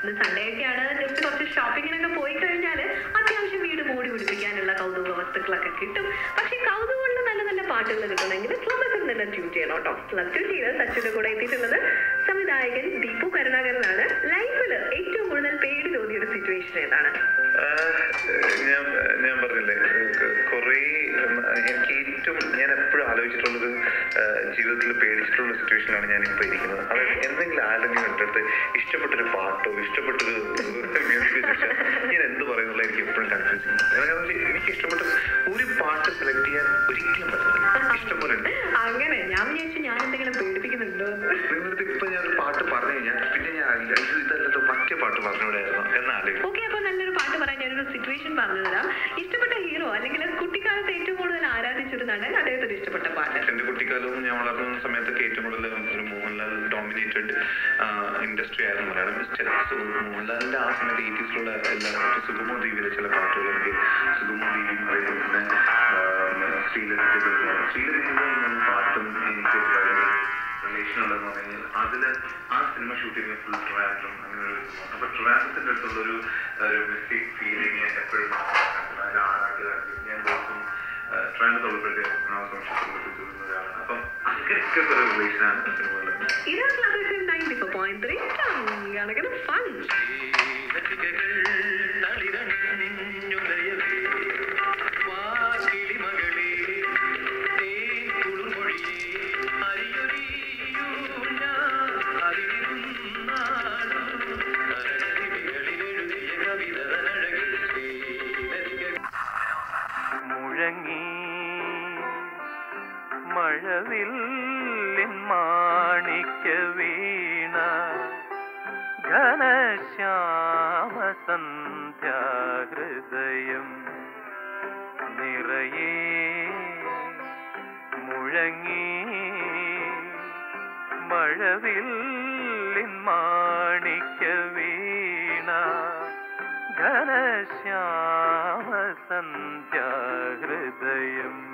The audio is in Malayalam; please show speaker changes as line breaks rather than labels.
ഇന്ന് സൺഡേ ഒക്കെയാണ് ജസ്റ്റ് കുറച്ച് ഷോപ്പിങ്ങിനൊക്കെ പോയി കഴിഞ്ഞാൽ അത്യാവശ്യം വീട് മൂടി പിടിപ്പിക്കാനുള്ള കൗതുക വസ്തുക്കളൊക്കെ കിട്ടും പക്ഷേ കൗതുകമുള്ള നല്ല നല്ല പാട്ടുകൾ കിട്ടണമെങ്കിൽ ക്ലബസിൽ തന്നെ ട്യൂൺ ചെയ്യണം കേട്ടോ ക്ലബ് ട്യൂൺ ചെയ്ത് സച്ചിന്റെ കൂടെ എത്തിയിട്ടുള്ളത് സംവിധായകൻ ദീപു കരുണാകരനാണ് ലൈഫിൽ ഏറ്റവും കൂടുതൽ പേടി തോന്നിയ ഒരു സിറ്റുവേഷൻ ഏതാണ്
ആഹ് ഞാൻ ഞാൻ പറഞ്ഞില്ലേ കുറേ എനിക്ക് ഏറ്റവും ഞാൻ എപ്പോഴും ആലോചിച്ചിട്ടുള്ളൊരു ആഹ് ജീവിതത്തിൽ പേടിച്ചിട്ടുള്ള സിറ്റുവേഷനാണ് ഞാൻ ഇപ്പോൾ ഇരിക്കുന്നത് അതായത് എന്തെങ്കിലും ആരെങ്കിലും കണ്ടിട്ട് ഇഷ്ടപ്പെട്ടൊരു പാട്ടോ ഇഷ്ടപ്പെട്ടൊരു മ്യൂസിക് ചോദിച്ചാൽ ഞാൻ എന്ത് പറയുന്നുള്ള എനിക്ക് എപ്പോഴും കൺഫ്യൂസ് ചെയ്യും കാരണം വെച്ചാൽ എനിക്ക് ഇഷ്ടപ്പെട്ട ഒരു പാട്ട് സെലക്ട് ചെയ്യാൻ ഒരിക്കലും പറ്റുന്നില്ല ഇഷ്ടം പോലെ ഉണ്ട്
അങ്ങനെ ഞാൻ വിചാരിച്ചു ഞാൻ എന്തെങ്കിലും പേടിപ്പിക്കുന്നുണ്ടോ എന്ന്
നിങ്ങളുടെ ഇപ്പൊ ഞാൻ ഒരു പാട്ട് പറഞ്ഞു കഴിഞ്ഞാൽ പിന്നെ ഞാൻ അയ്യോ, ഇത് ഇതല്ലല്ലോ മറ്റേ പാട്ട് പറഞ്ഞുകൂടായിരുന്നു എന്നാലോചിക്കും
ഓക്കെ അപ്പൊ നല്ലൊരു പാട്ട് പറയാൻ ഞാനൊരു സിറ്റുവേഷൻ പറഞ്ഞു തരാം ഇഷ്ടപ്പെട്ട ഹീറോ അല്ലെങ്കിൽ കുട്ടിക്കാലത്ത് ഏറ്റവും കൂടുതൽ ആരാധിച്ചൊരു നടൻ അദ്ദേഹത്തിന് ഇഷ്ടപ്പെട്ട പാട്ട്
എന്റെ കുട്ടിക്കാലവും ഞാൻ വളർന്ന സമയത്തൊക്കെ ഏറ്റവും കൂടുതൽ ഒരു മോഹൻലാൽ ഡോമിനേറ്റഡ് ഇൻഡസ്ട്രി ആയിരുന്നു മലയാളം ഇൻഡസ്ട്രി സോ മോഹൻലാലിന്റെ ആ സമയത്ത് എയ്റ്റീസിലുള്ള എല്ലാ സുഗമോ ദേവിയിലെ ചില പാട്ടുകൾ എനിക്ക് സുഗമോ ദേവിയും അതേപോലെ തന്നെ ശ്രീലളിത ശ്രീലളിത എന്ന പാട്ടും എനിക്ക് വളരെ റിലേഷൻ ഉള്ളതെന്ന് പറഞ്ഞു കഴിഞ്ഞാൽ അതില് ആ സിനിമ ഷൂട്ട് ചെയ്യുന്ന ഫുൾ ട്രാൻഡും അങ്ങനെ ഒരു സംഭവം അപ്പൊ ട്രാൻഡത്തിന്റെ അടുത്തുള്ള ഒരു ഒരു മിസ്റ്റേക്ക് ഫീലിംഗ് എപ്പോഴും ആറാട്ടുകാർക്ക് ഞാൻ ദിവസം ട്രാൻഡ് തൊള്ളപ്പെടുത്തിയ സംശയത്തിലാണ് അപ്പം അങ്ങനെയൊക്കെ കുറെ റിലേഷനാണ് സിനിമകളിൽ
ഇത് class ninety four point three കണക്കിന് ഫൺ
മുഴങ്ങി മഴവില്ലിൻ മാണിക്യ വീണ ഘനശ്യാമസന്ധ്യാഹൃദയം നിറയെ മുഴങ്ങി മഴവില്ലിൻ മാണിക്യ വീണ ഘനശ്യാമസന്ധ്യാഹൃദയം